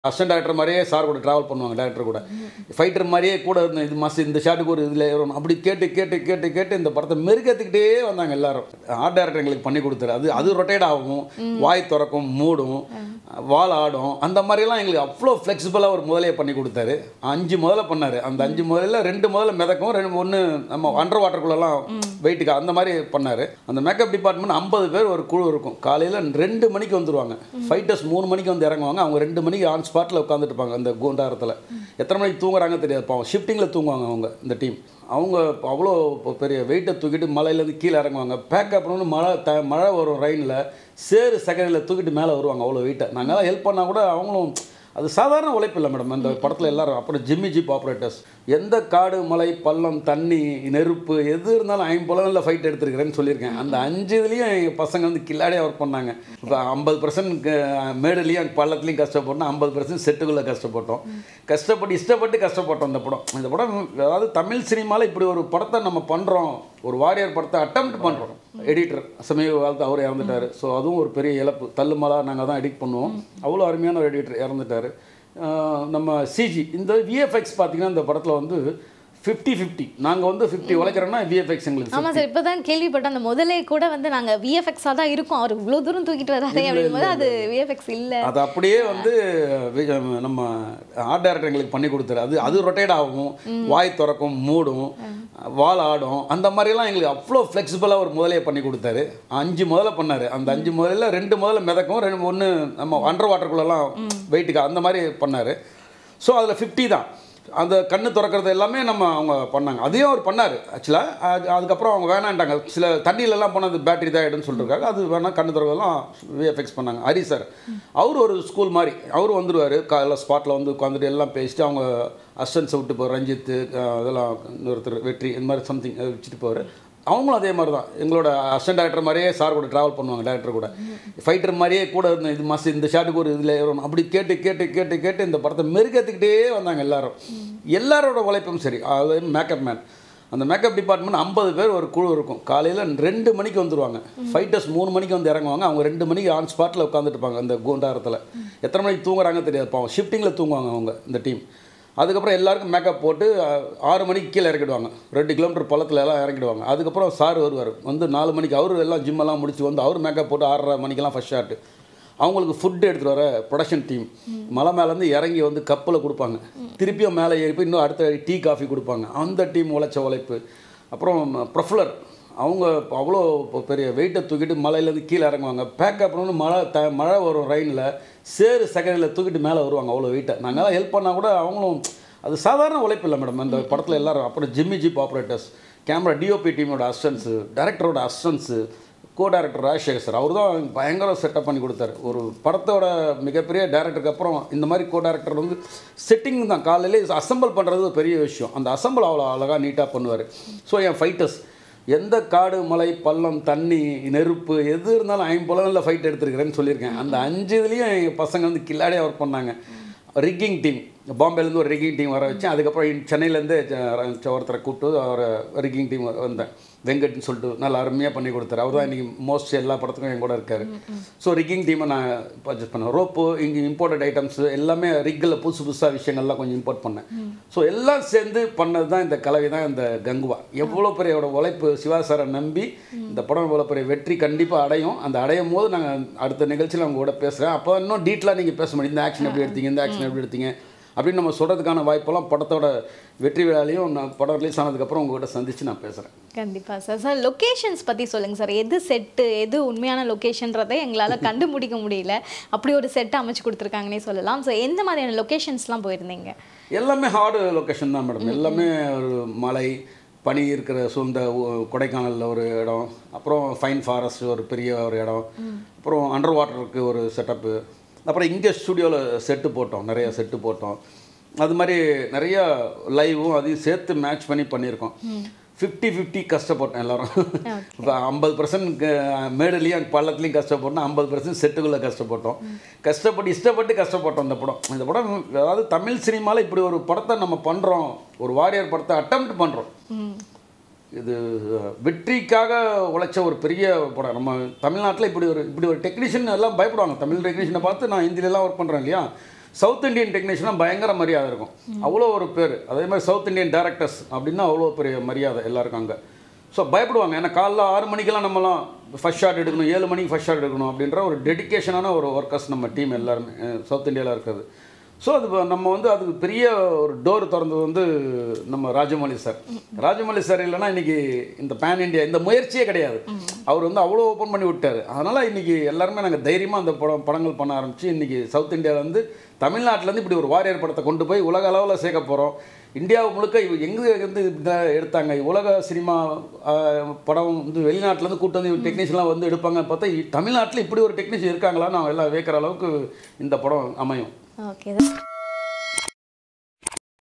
assistant director மாதிரியே sir கூட travel பண்ணுவாங்க டேரக்டர் கூட ஃபைட்டர் மாதிரியே கூட இருந்த இது மாஸ் இந்த ஷாட்டுக்கு ஒரு இதில் வரும் அப்படி கேட்டு கேட்டு கேட்டு கேட்டு இந்த படத்தை மெருகத்துக்கிட்டே வந்தாங்க எல்லாரும் ஆர்ட் டேரக்டர் எங்களுக்கு பண்ணி கொடுத்தாரு அது அது ரொட்டேட் ஆகும் வாய் திறக்கும் மூடும் வால் ஆடும் அந்த மாதிரிலாம் எங்களுக்கு அவ்வளோ ஃப்ளெக்சிபிளாக ஒரு முதலையை பண்ணி கொடுத்தாரு அஞ்சு முதல்ல பண்ணார் அந்த அஞ்சு முதல்ல ரெண்டு முதல்ல மிதக்கும் ரெண்டு ஒன்று நம்ம அண்டர் வாட்டருக்குள்ளெல்லாம் வெயிட்டுக்கு அந்த மாதிரி பண்ணார் அந்த மேக்கப் டிபார்ட்மெண்ட் ஐம்பது பேர் ஒரு குழு இருக்கும் காலையில் ரெண்டு மணிக்கு வந்துருவாங்க ஃபைட்டர்ஸ் மூணு மணிக்கு வந்து இறங்குவாங்க அவங்க ரெண்டு மணிக்கு ஆன் ஸ்பாட்டில் உட்காந்துட்டு இருப்பாங்க அந்த கூண்டாரத்தில் எத்தனை மணிக்கு தூங்குறாங்க தெரியாது பாவம் ஷிஃப்டிங்கில் தூங்குவாங்க அவங்க இந்த டீம் அவங்க அவ்வளோ பெரிய வெயிட்டை தூக்கிட்டு மலையிலேருந்து கீழே இறங்குவாங்க பேக்கப் பண்ணி மழை த மழை வரும் ரெயினில் சேறு செகண்டில் தூக்கிட்டு மேலே வருவாங்க அவ்வளோ வெயிட்டை நாங்களாம் ஹெல்ப் பண்ணால் கூட அவங்களும் அது சாதாரண உழைப்பு இல்லை மேடம் அந்த படத்தில் எல்லாரும் அப்புறம் ஜிம்மி ஜிப் ஆப்ரேட்டர்ஸ் எந்த காடு மலை பள்ளம் தண்ணி நெருப்பு எது இருந்தாலும் ஐம்புலனில் ஃபைட் எடுத்திருக்கிறேன்னு சொல்லியிருக்கேன் அந்த அஞ்சு இதுலேயும் எங்கள் பசங்க வந்து கில்லாடியாக ஒர்க் பண்ணாங்க இப்போ ஐம்பது பர்சன்ட் மேடுலேயும் பள்ளத்துலேயும் கஷ்டப்பட்டோம் ஐம்பது பர்சன்ட் செட்டுக்குள்ளே கஷ்டப்பட்டோம் கஷ்டப்பட்டு இஷ்டப்பட்டு கஷ்டப்பட்டோம் இந்த படம் இந்த படம் அதாவது தமிழ் சினிமாவில் இப்படி ஒரு படத்தை நம்ம பண்ணுறோம் ஒரு வாரியர் படத்தை அட்டம் பண்ணுறோம் எடிட்டர் சமீப காலத்து அவர் இறந்துட்டார் ஸோ அதுவும் ஒரு பெரிய இழப்பு தள்ளுமலா நாங்கள் தான் எடிட் பண்ணுவோம் அவ்வளோ அருமையான ஒரு எடிட்டர் இறந்துட்டார் நம்ம சிஜி இந்த விஎஃப்எக்ஸ் பார்த்தீங்கன்னா இந்த படத்தில் வந்து ஃபிஃப்டி ஃபிஃப்டி நாங்கள் வந்து ஃபிஃப்டி உழைக்கிறோன்னா விஎஃப்எக்ஸ் எங்களுக்கு ஆமா சார் இப்பதான் கேள்விப்பட்டேன் அந்த முதலே கூட வந்து நாங்க விஎஃப்எக்ஸா தான் இருக்கும் அவர் இவ்வளவு தூரம் தூக்கிட்டு வராதே அப்படிங்கும்போது அது விஎஃப்எக்ஸ் இல்ல அது அப்படியே வந்து வி- நம்ம ஆர்ட் டேரக்டர் எங்களுக்கு பண்ணி கொடுத்தாரு அது அது ரொட்டேட் ஆகும் வாய் திறக்கும் மூடும் வால் ஆடும் அந்த மாதிரிலாம் எங்களுக்கு அவ்வளோ ஃப்ளெக்சிபிளாக ஒரு முதலையை பண்ணி கொடுத்தாரு அஞ்சு முதல்ல பண்ணார் அந்த அஞ்சு முதல்ல ரெண்டு முதல்ல மிதக்கும் ரெண்டு ஒன்று நம்ம அண்டர் வாட்டருக்குள்ளெல்லாம் வெயிட்டுக்கு அந்த மாதிரி பண்ணார் ஸோ அதில் ஃபிஃப்டி தான் அந்த கண்ணு திறக்கிறது எல்லாமே நம்ம அவங்க பண்ணாங்க அதையும் அவர் பண்ணார் ஆக்சுவலாக அதுக்கப்புறம் அவங்க வேணான்ட்டாங்க சில தண்ணியிலலாம் போனால் அது பேட்டரி தான் ஆகிடும்னு சொல்லிருக்காங்க அது வேணால் கண்ணு திறக்கிறதெல்லாம் விஎஃப்எக்ஸ் பண்ணாங்க ஹரி சார் அவர் ஒரு ஸ்கூல் மாதிரி அவர் வந்துடுவார் காலைல ஸ்பாட்டில் வந்து உட்காந்துட்டு எல்லாம் பேசிட்டு அவங்க அஸ்டன்ஸை விட்டு போவார் ரஞ்சித் அஹ், இதெல்லாம் இன்னொருத்தர் வெற்றி இந்த மாதிரி சம்திங் வச்சுட்டு போவார் அவங்களும் அதே மாதிரி தான் எங்களோட அசிஸ்டன்ட் டேரக்டர் மாதிரியே சார் கூட ட்ராவல் பண்ணுவாங்க டேரக்டர் கூட ஃபைட்டர் மாதிரியே கூட இருந்த இது மாஸ் இந்த ஷாட்டுக்கு ஒரு இதில் வரும் அப்படி கேட்டு கேட்டு கேட்டு கேட்டு இந்த படத்தை மெருகத்துக்கிட்டே வந்தாங்க எல்லாரும் எல்லாரோட உழைப்பும் சரி அதாவது மேக்கப் மேன் அந்த மேக்கப் டிபார்ட்மெண்ட் ஐம்பது பேர் ஒரு குழு இருக்கும் காலையில் ரெண்டு மணிக்கு வந்துருவாங்க ஃபைட்டர்ஸ் மூணு மணிக்கு வந்து இறங்குவாங்க அவங்க ரெண்டு மணிக்கு ஆன் ஸ்பாட்டில் உட்காந்துட்டு இருப்பாங்க அந்த கூண்டாரத்தில் எத்தனை மணிக்கு தூங்குறாங்க தெரியாது பாவம் ஷிஃப்டிங்கில் தூங்குவாங்க அவங்க இந்த டீம் அதுக்கப்புறம் எல்லாருக்கும் மேக்கப் போட்டு அஹ், ஆறு மணிக்கு கீழே இறக்கிடுவாங்க ரெண்டு கிலோமீட்டர் பள்ளத்தில் எல்லாம் இறக்கிடுவாங்க அதுக்கப்புறம் சார் வருவார் வந்து நாலு மணிக்கு அவர் எல்லாம் ஜிம்மெல்லாம் முடிச்சு வந்து அவர் மேக்கப் போட்டு ஆறரை மணிக்கெல்லாம் ஃபஸ்ட் ஷாட்டு அவங்களுக்கு ஃபுட் எடுத்துகிட்டு வர ப்ரொடக்ஷன் டீம் மலை மேலேருந்து இறங்கி வந்து கப்பில் கொடுப்பாங்க திருப்பியும் மேலே ஏறி போய் இன்னும் அடுத்த டீ காஃபி கொடுப்பாங்க அந்த டீம் உழைச்ச உழைப்பு அப்புறம் ப்ரொஃபலர் அவங்க அவ்வளோ பெரிய வெயிட்டை தூக்கிட்டு மலையிலேருந்து கீழே இறங்குவாங்க பேக்கப் பண்ணி மழை த மழை வரும் ரெயினில் சேறு செகண்டில் தூக்கிட்டு மேலே வருவாங்க அவ்வளோ வெயிட்டை நாங்களாம் ஹெல்ப் பண்ணால் கூட அவங்களும் அது சாதாரண உழைப்பு இல்லை மேடம் அந்த படத்தில் எல்லாரும் அப்புறம் jimmy jib operators camera DOP டீமோட அசிஸ்டன்ஸு டேரக்டரோட assistants co director Rajasekhar sir அவர் தான் பயங்கர செட்டப் பண்ணி கொடுத்தாரு ஒரு படத்தோட மிகப்பெரிய டேரக்டருக்கு அப்புறம் இந்த மாதிரி கோ டேரக்டர் வந்து செட்டிங் தான் காலையிலே அசம்பிள் பண்ணுறது ஒரு பெரிய விஷயம் அந்த அசம்பிள் அவ்வளோ அழகாக நீட்டாக பண்ணுவார் ஸோ என் ஃபைட்டர்ஸ் எந்த காடு மலை பள்ளம் தண்ணி நெருப்பு எது இருந்தாலும் ஐம்புலனில் ஃபைட் எடுத்திருக்கிறேன்னு சொல்லியிருக்கேன் அந்த அஞ்சு இதுலேயும் எங்கள் பசங்க வந்து கில்லாடியாக ஒர்க் பண்ணாங்க ரிக்கிங் டீம் பாம்பேலேருந்து ஒரு ரிக்கிங் டீம் வர வச்சேன் அதுக்கப்புறம் சென்னையிலேருந்து ஒருத்தரை கூப்பிட்டு அவரை ரிக்கிங் டீம் வந்தேன் வெங்கட்னு சொல்லிட்டு நல்லா அருமையாக பண்ணி கொடுத்தாரு அவர் தான் இன்றைக்கி மோஸ்ட் எல்லா படத்துக்கும் என் கூட இருக்காரு ஸோ ரிக்கிங் டீமை நான் பர்ச்சேஸ் பண்ணேன் ரோப்பு இங்கே இம்போர்ட்டட் ஐட்டம்ஸ் எல்லாமே ரிக்கில் புதுசு புதுசாக விஷயங்கள்லாம் கொஞ்சம் இம்போர்ட் பண்ணேன் ஸோ எல்லாம் சேர்ந்து பண்ணது தான் இந்த கலவை தான் இந்த கங்குவா எவ்வளோ பெரிய உழைப்பு சிவா சாரை நம்பி இந்த படம் இவ்வளோ பெரிய வெற்றி கண்டிப்பாக அடையும் அந்த அடையும் போது நாங்கள் அடுத்த நிகழ்ச்சியில் அவங்க கூட பேசுகிறேன் அப்போ இன்னும் டீட்டெயிலாக நீங்கள் பேச முடியும் இந்த ஆக்ஷன் எப்படி எடுத்தீங்க இந்த ஆக்ஷன் எப்படி எடுத்தீங்க அப்படின்னு நம்ம சொல்கிறதுக்கான வாய்ப்பெல்லாம் படத்தோட வெற்றி விழாலையும் நான் படம் ரிலீஸ் ஆனதுக்கப்புறம் உங்கள்கிட்ட சந்தித்து நான் பேசுகிறேன் கண்டிப்பா சார் சார் லொகேஷன்ஸ் பத்தி சொல்லுங்க சார் எது செட்டு எது உண்மையான லொகேஷன்றதை எங்களால கண்டுபிடிக்க முடியல அப்படி ஒரு செட் அமைச்சு கொடுத்துருக்காங்கன்னே சொல்லலாம் ஸோ எந்த மாதிரியான லொகேஷன்ஸ்லாம் போயிருந்தீங்க எல்லாமே ஹார்டு லொக்கேஷன் தான் மேடம் எல்லாமே ஒரு மலை பனி இருக்கிற சூழ்ந்த ஊ- கொடைக்கானலில் ஒரு இடம் அப்புறம் ஃபைன் ஃபாரஸ்ட் ஒரு பெரிய ஒரு இடம் அப்புறம் அண்டர் வாட்டருக்கு ஒரு செட்டப்பு அப்புறம் இங்கே ஸ்டுடியோவில் செட்டு போட்டோம் நிறைய செட்டு போட்டோம் அது மாதிரி நிறைய லைவும் அதையும் சேர்த்து மேட்ச் பண்ணி பண்ணியிருக்கோம் ஃபிஃப்டி ஃபிஃப்டி கஷ்டப்பட்டோம் எல்லாரும் இப்போ ஐம்பது பர்சன்ட் மேடுலேயும் பள்ளத்துலேயும் கஷ்டப்பட்டோம் ஐம்பது பர்சன்ட் செட்டுக்குள்ளே கஷ்டப்பட்டோம் கஷ்டப்பட்டு இஷ்டப்பட்டு கஷ்டப்பட்டோம் இந்த படம் இந்த படம் அதாவது தமிழ் சினிமாவில் இப்படி ஒரு படத்தை நம்ம பண்ணுறோம் ஒரு வாரியர் படத்தை அட்டம் பண்ணுறோம் இது வெற்றிக்காக உழைச்ச ஒரு பெரிய படம் நம்ம தமிழ்நாட்டில் இப்படி ஒரு இப்படி ஒரு டெக்னீஷியன் எல்லாம் பயப்படுவாங்க தமிழ் டெக்னீஷியனை பார்த்து நான் ஹிந்திலலாம் ஒர்க் பண்ணுறேன் இல்லையா சவுத் இந்தியன் டெக்னீஷியனாக பயங்கர மரியாதை இருக்கும் அவ்வளோ ஒரு பேர் அதே மாதிரி சவுத் இந்தியன் டேரக்டர்ஸ் அப்படின்னா அவ்வளோ பெரிய மரியாதை எல்லாருக்கும் அங்கே ஸோ பயப்படுவாங்க ஏன்னா காலைல ஆறு மணிக்கெல்லாம் நம்மலாம் ஃபஸ்ட் ஷாட் எடுக்கணும் ஏழு மணிக்கு ஃபஸ்ட் ஷாட் எடுக்கணும் அப்படின்ற ஒரு டெடிகேஷனான ஒரு ஒர்க்கர்ஸ் நம்ம டீம் எல்லாருமே அஹ், சவுத் இந்தியாவில் இருக்கிறது ஸோ அது வ- நம்ம வந்து அதுக்கு பெரிய ஒரு டோர் திறந்தது வந்து நம்ம ராஜமௌலி சார் ராஜமௌலி சார் இல்லைன்னா இன்னைக்கு இந்த பேன் இந்தியா இந்த முயற்சியே கிடையாது அவர் வந்து அவ்வளோ ஓப்பன் பண்ணி விட்டார் அதனால் இன்னைக்கு எல்லாருமே நாங்கள் தைரியமாக அந்த படம் படங்கள் பண்ண ஆரம்பிச்சு இன்னைக்கு சவுத் இந்தியாவில் வந்து தமிழ்நாட்டிலேருந்து இப்படி ஒரு வாரியர் படத்தை கொண்டு போய் உலக அளவில் சேர்க்க போகிறோம் இந்தியாவு முழுக்க இவ- எங்க இருந்து இந்த எடுத்தாங்க உலக சினிமா ஆஹ், படம் வந்து வெளிநாட்டிலேருந்து கூட்டு வந்து டெக்னீஷியன்லாம் வந்து எடுப்பாங்க பார்த்தா இ- தமிழ்நாட்டில் இப்படி ஒரு டெக்னீஷியன் இருக்காங்களான்னு அவங்க எல்லாம் வேக்கிற அளவுக்கு இந்த படம் அமையும் ஓகே